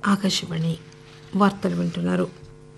ఆకాశవాణి వార్తలు వింటున్నారు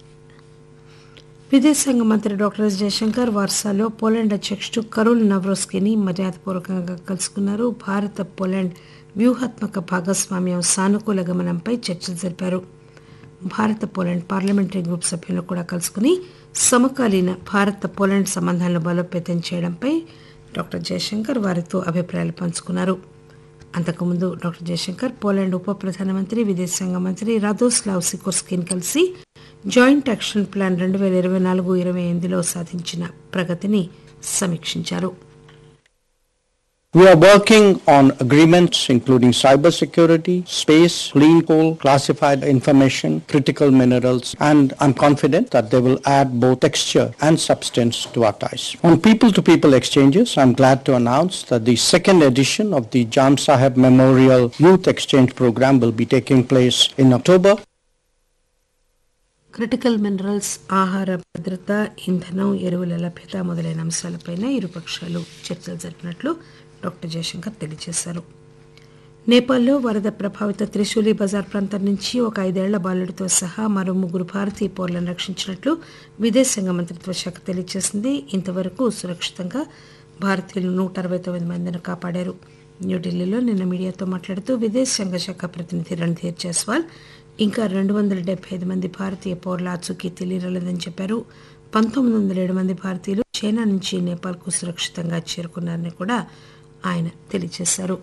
విదేశాంగ మంత్రి డాక్టర్ ఎస్ జయశంకర్ వార్సాలో పోలాండ్ అధ్యక్షుడు కరోల్ నవ్రోస్కీని మర్యాదపూర్వకంగా కలుసుకున్నారు భారత పోలాండ్ వ్యూహాత్మక భాగస్వామ్యం సానుకూల గమనంపై చర్చలు జరిపారు భారత పోలాండ్ పార్లమెంటరీ గ్రూప్ సభ్యులను కూడా కలుసుకుని సమకాలీన భారత పోలాండ్ సంబంధాలను బలోపేతం చేయడంపై డాక్టర్ జయశంకర్ వారితో అభిప్రాయాలు పంచుకున్నారు అంతకుముందు డాక్టర్ జయశంకర్ పోలాండ్ ఉప ప్రధానమంత్రి విదేశాంగ మంత్రి రాదోస్లావ్ సికోర్స్కీని కలిసి జాయింట్ యాక్షన్ ప్లాన్ రెండు పేల ఇరవై నాలుగు ఇరవై ఎనిమిదిలో సాధించిన ప్రగతిని సమీక్షించారు We are working on agreements including cybersecurity, space, clean coal, classified information, critical minerals, and I'm confident that they will add both texture and substance to our ties. On people-to-people exchanges, I'm glad to announce that the second edition of the Jam Saheb Memorial Youth Exchange Program will be taking place in October. Critical minerals ఆహార భద్రత ఇంధనం ఎరువుల లభ్యత మొదలైన అంశాలపైన ఇరుపక్షాలు చర్చలు జరిపినట్లు doctor Jayashankar తెలియజేశారు నేపాల్లో వరద ప్రభావిత త్రిశూలి బజార్ ప్రాంతం నుంచి ఒక ఐదేళ్ల బాలుడితో సహా మరో ముగ్గురు భారతీయ పౌరులను రక్షించినట్లు విదేశాంగ మంత్రిత్వ శాఖ తెలియజేసింది ఇంతవరకు సురక్షితంగా భారతీయులు నూట అరవై తొమ్మిది మందిని కాపాడారు న్యూఢిల్లీలో నిన్న మీడియాతో మాట్లాడుతూ విదేశాంగ శాఖ ప్రతినిధి రణ్ధీర్ జైస్వాల్ ఇంకా రెండు వందల డెబ్బై ఐదు మంది భారతీయ పౌరుల ఆచూకీ తెలియరాలేదని చెప్పారు పంతొమ్మిది వందల ఏడు మంది భారతీయులు చైనా నుంచి నేపాల్కు సురక్షితంగా చేరుకున్నారని కూడా ఆయన తెలియజేశారు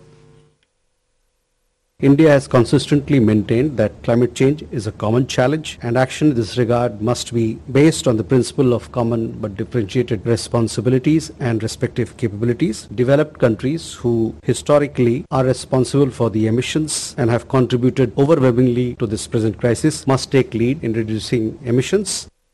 India has consistently maintained that climate change is a common challenge and action in this regard must be based on the principle of common but differentiated responsibilities and respective capabilities. Developed countries who historically are responsible for the emissions and have contributed overwhelmingly to this present crisis must take lead in reducing emissions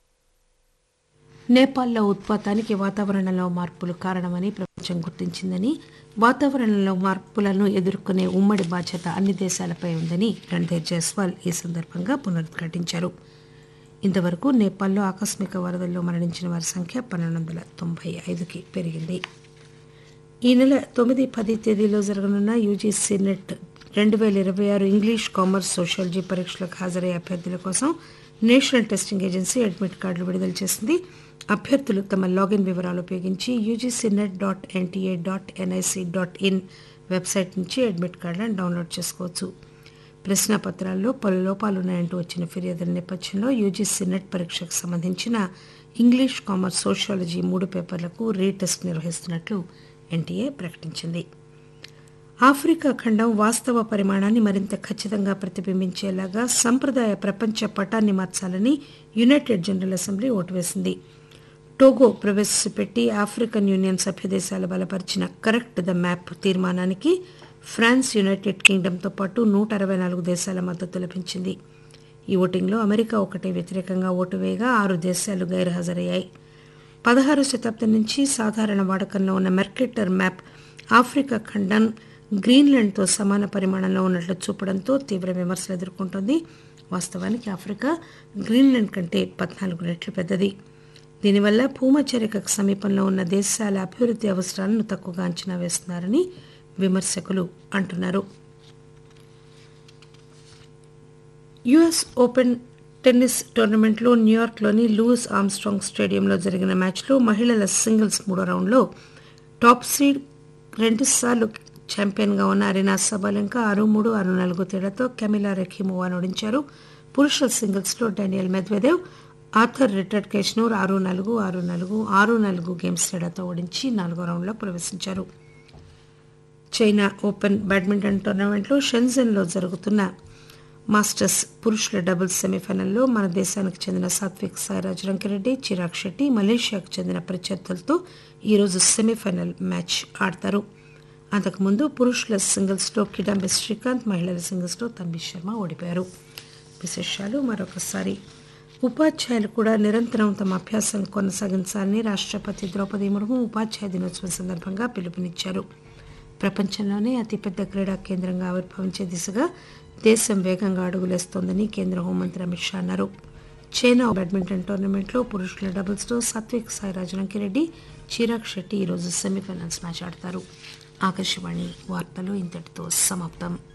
నేపాల్లో ఉత్పాతానికి వాతావరణంలో మార్పులు కారణమని ప్రపంచం గుర్తించిందని వాతావరణంలో మార్పులను ఎదుర్కొనే ఉమ్మడి బాధ్యత అన్ని దేశాలపై ఉందని రణ్ధీర్ జైస్వాల్ ఈ సందర్భంగా పునరుద్ఘాటించారు ఇంతవరకు నేపాల్లో ఆకస్మిక వరదల్లో మరణించిన వారి సంఖ్య పన్నెండు వందల తొంభై ఐదుకి పెరిగింది ఈ నెల తొమ్మిది పది తేదీలో జరగనున్న యూజీసీ నెట్ రెండు వేల ఇరవై ఆరు ఇంగ్లీష్ కామర్స్ సోషాలజీ పరీక్షలకు హాజరయ్యే అభ్యర్థుల కోసం నేషనల్ టెస్టింగ్ ఏజెన్సీ అడ్మిట్ కార్డులు విడుదల చేసింది అభ్యర్థులు తమ లాగిన్ వివరాలు ఉపయోగించి UGC net dot NTA dot NIC dot in website నుంచి అడ్మిట్ కార్డులను డౌన్లోడ్ చేసుకోవచ్చు ప్రశ్నాపత్రాల్లో పలు లోపాలున్నాయంటూ వచ్చిన ఫిర్యాదుల నేపథ్యంలో యూజీసీ నెట్ పరీక్షకు సంబంధించిన ఇంగ్లీష్ కామర్స్ సోషాలజీ మూడు పేపర్లకు రీటెస్ట్ నిర్వహిస్తున్నట్లు ఎన్టీఏ ప్రకటించింది ఆఫ్రికా ఖండం వాస్తవ పరిమాణాన్ని మరింత ఖచ్చితంగా ప్రతిబింబించేలాగా సంప్రదాయ ప్రపంచ పటాన్ని మార్చాలని యునైటెడ్ జనరల్ అసెంబ్లీ ఓటు వేసింది టోగో ప్రవేశపెట్టి ఆఫ్రికన్ యూనియన్ సభ్యదేశాలు బలపరిచిన కరెక్ట్ ద మ్యాప్ తీర్మానానికి ఫ్రాన్స్ యునైటెడ్ కింగ్డమ్తో పాటు నూట అరవై నాలుగు దేశాల మద్దతు లభించింది ఈ ఓటింగ్లో అమెరికా ఒకటే వ్యతిరేకంగా ఓటు వేయగా ఆరు దేశాలు గైర్హాజరయ్యాయి పదహారు శతాబ్దం నుంచి సాధారణ వాడకంలో ఉన్న మెర్కెటర్ మ్యాప్ ఆఫ్రికా ఖండం గ్రీన్లాండ్తో సమాన పరిమాణంలో ఉన్నట్లు చూపడంతో తీవ్ర విమర్శలు ఎదుర్కొంటోంది వాస్తవానికి ఆఫ్రికా గ్రీన్లాండ్ కంటే పద్నాలుగు రెట్లు పెద్దది దీనివల్ల భూమచరికకు సమీపంలో ఉన్న దేశాల అభివృద్ధి అవసరాలను తక్కువగా అంచనా వేస్తున్నారని విమర్శకులు అంటున్నారు యుఎస్ ఓపెన్ టెన్నిస్ టోర్నమెంట్లో న్యూయార్క్లోని లూయిస్ ఆమ్స్ట్రాంగ్ స్టేడియంలో జరిగిన మ్యాచ్లో మహిళల సింగిల్స్ మూడో రౌండ్లో టాప్ సీడ్ రెండుసార్లు ఛాంపియన్గా ఉన్న అరీనా సబాలెంకా ఆరు మూడు ఆరు నాలుగు తేడాతో కెమిలా రెఖీమోవాను ఓడించారు పురుషుల సింగిల్స్లో డానియల్ మెద్వెదేవ్ ఆర్థర్ రిటర్డ్ కేష్నూర్ ఆరు నాలుగు ఆరు నాలుగు ఆరు నాలుగు గేమ్స్ తేడాతో ఓడించి నాలుగో రౌండ్లో ప్రవేశించారు చైనా ఓపెన్ బ్యాడ్మింటన్ టోర్నమెంట్లో షెన్జెన్లో జరుగుతున్న మాస్టర్స్ పురుషుల డబుల్స్ సెమీఫైనల్లో మన దేశానికి చెందిన సాత్విక్ సాయిరాజ్ రంకిరెడ్డి చిరాగ్ శెట్టి మలేషియాకు చెందిన ప్రత్యర్థులతో ఈరోజు సెమీఫైనల్ మ్యాచ్ ఆడతారు అంతకుముందు పురుషుల సింగిల్స్లో కిడాంబి శ్రీకాంత్ మహిళల సింగిల్స్లో తంబి శర్మ ఓడిపోయారు విశేషాలు మరొకసారి ఉపాధ్యాయులు కూడా నిరంతరం తమ అభ్యాసం కొనసాగించాలని రాష్ట్రపతి ద్రౌపది ముర్ము ఉపాధ్యాయ దినోత్సవం సందర్భంగా పిలుపునిచ్చారు ప్రపంచంలోనే అతిపెద్ద క్రీడా కేంద్రంగా ఆవిర్భవించే దిశగా దేశం వేగంగా అడుగులేస్తోందని కేంద్ర హోంమంత్రి అమిత్ షా అన్నారు చైనా బ్యాడ్మింటన్ టోర్నమెంట్లో పురుషుల డబుల్స్లో సాత్విక్ సాయిరాజ్ రంకిరెడ్డి చిరాగ్ శెట్టి ఈరోజు సెమీఫైనల్స్ మ్యాచ్ ఆడతారు ఆకాశవాణి వార్తలు ఇంతటితో సమాప్తం